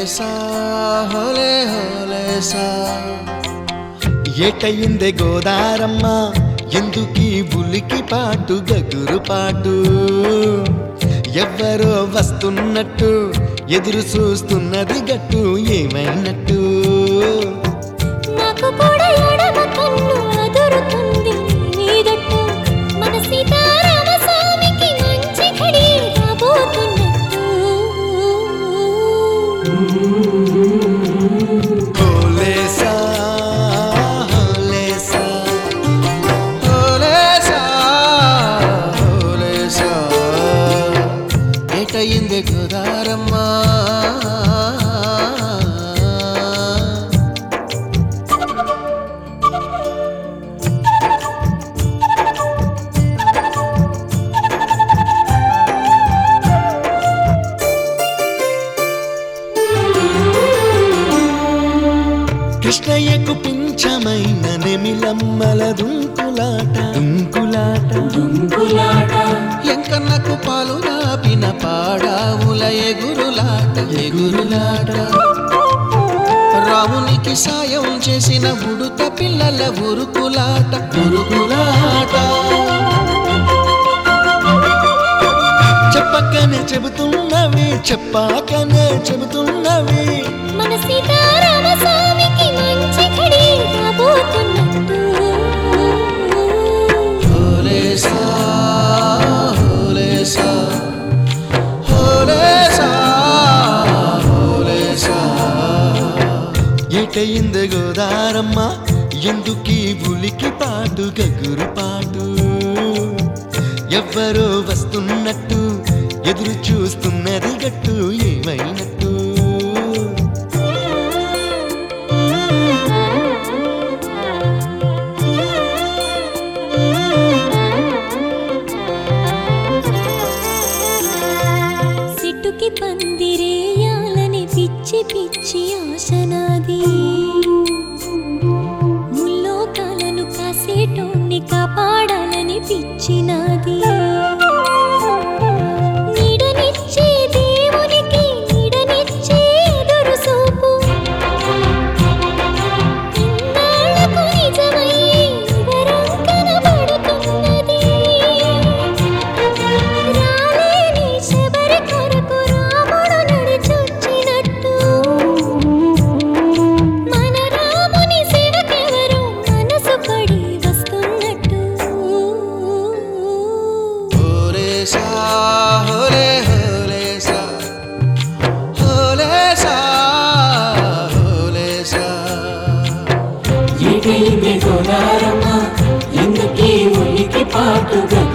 హోలేసా హోలే హోలేసా ఏటయిందే గోదారమ్మ ఎందుకీ బులికి పాటు గగురు పాటు ఎవ్వరో వస్తున్నట్టు ఎదురు చూస్తున్నది గట్టు ఏమైనట్టు నాకు కూడా ఎడమ కన్ను అదురుతుంది నీదట్టు మన సీతారామ స్వామికి మంచి ఘడి రాబోతున్నట్టు హోలేసా హోలేసా హోలేసా హోలేసా ఏటయిందే గోదారమ్మ కృష్ణయ్యకు పింఛమైన నెమిలమ్మల దుంకులాట దుంకులాట దుంకులాట ఎంకన్నకు పాలు రాపిన పాడావుల ఎగురులాట ఎగురులాట రామునికి సాయం చేసిన ఉడుత పిల్లల ఉరుకులాట ఉరుకులాట చెప్పకనే చెబుతున్నవి చెప్పాకనే చెబుతున్నవి మన సీతారామ స్వామికి మంచి ఘడి రాబోతున్నట్టు హోలేసా హోలేసా హోలేసా హోలేసా ఎటయింది గోదారమ్మ ఎందుకీ బులికి పాటు గగురు పాటు ఎవ్వరో వస్తున్నట్టు ఎదురు చూస్తున్నది గట్టు ఏమైనట్టు సిట్టుకి పందిరేయాలని పిచ్చి పిచ్చి ఆశనాది ముల్లోకాలను కాసేటోన్ని కాపాడాలని పిచ్చినాది నీడనిచ్చే దేవునికి నీడనిచ్చే ఎదురు చూపు ఇన్నాళ్లకు నిజమై వరం కనబడుతున్నది రాలేని శబరి కొరకు రాముడు నడిచొచ్చినట్టు మన రాముని సేవకెవరు మనసు పడి వస్తున్నట్టు హోలేసా హోలే హోలేసా హోలేసా హోలేసా ఏటైంది గోదారమ్మ ఎందుకీ ఉనికి పాటుగా